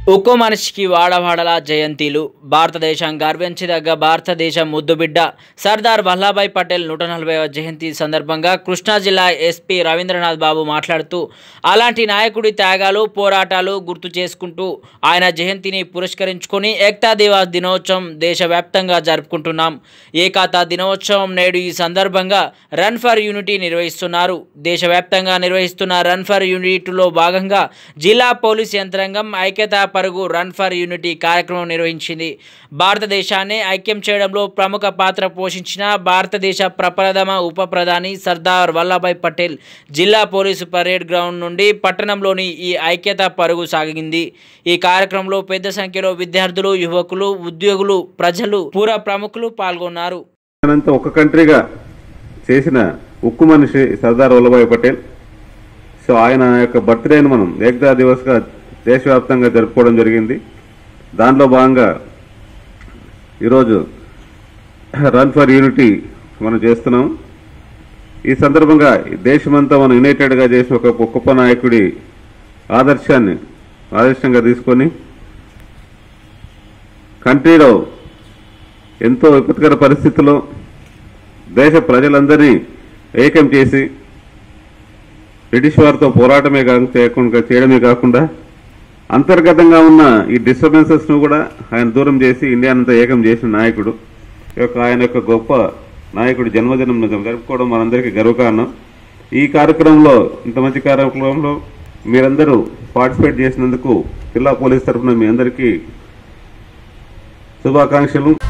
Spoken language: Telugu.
ఒక్కో మనిషికి వాడవాడలా జయంతిలు భారతదేశం గర్వించదగ్గ భారతదేశ ముద్దుబిడ్డ సర్దార్ వల్లభాయ్ పటేల్ నూట నలభైవ జయంతి సందర్భంగా కృష్ణా జిల్లా ఎస్పీ రవీంద్రనాథ్ బాబు మాట్లాడుతూ అలాంటి నాయకుడి త్యాగాలు పోరాటాలు గుర్తు చేసుకుంటూ ఆయన జయంతిని పురస్కరించుకొని ఏకతా దివాస్ దినోత్సవం దేశవ్యాప్తంగా జరుపుకుంటున్నాం ఏకాతా దినోత్సవం నేడు ఈ సందర్భంగా రన్ ఫర్ యూనిటీ నిర్వహిస్తున్నారు దేశవ్యాప్తంగా నిర్వహిస్తున్న రన్ ఫర్ యూనిటీలో భాగంగా జిల్లా పోలీస్ యంత్రాంగం ఐక్యతా పరుగు రన్ ఫర్ యూనిటీ కార్యక్రమం నిర్వహించింది భారతదేశాన్ని ఐక్యం చేయడంలో ప్రముఖ పాత్ర పోషించిన భారతదేశ ప్రప్రథమ ఉప ప్రధాని సర్దార్ వల్లభాయ్ పటేల్ జిల్లా పోలీసు పరేడ్ గ్రౌండ్ నుండి పట్టణంలోని ఈ ఐక్యతా పరుగు సాగింది ఈ కార్యక్రమంలో పెద్ద సంఖ్యలో విద్యార్థులు యువకులు ఉద్యోగులు ప్రజలు పూర ప్రముఖులు పాల్గొన్నారు అంతా ఒక కంట్రీగా చేసిన ఉక్కు మనిషి సర్దార్ వల్లభాయ్ పటేల్ సో ఆయన యొక్క బర్త్డేను మనం ఏకతా దివస్గా దేశవ్యాప్తంగా జరుపుకోవడం జరిగింది దానిలో భాగంగా ఈరోజు రన్ ఫర్ యూనిటీ మనం చేస్తున్నాం ఈ సందర్భంగా ఈ దేశమంతా మనం యునైటెడ్గా చేసిన ఒక గొప్ప నాయకుడి ఆదర్శాన్ని ఆదర్శంగా తీసుకొని కంట్రీలో ఎంతో విపత్కర పరిస్థితుల్లో దేశ ప్రజలందరినీ ఏకం చేసి బ్రిటిష్ వారితో పోరాటమే కాక చేయకుండా చేయడమే కాకుండా అంతర్గతంగా ఉన్న ఈ డిస్టర్బెన్సెస్ ను కూడా ఆయన దూరం చేసి ఇండియానంతా ఏకం చేసిన నాయకుడు ఈ యొక్క ఆయన యొక్క గొప్ప నాయకుడి జన్మదినం జరుపుకోవడం మనందరికీ గర్వకారణం ఈ కార్యక్రమంలో ఇంత మంచి కార్యక్రమంలో మీరందరూ పార్టిసిపేట్ చేసినందుకు జిల్లా పోలీస్ తరఫున మీ అందరికీ శుభాకాంక్షలు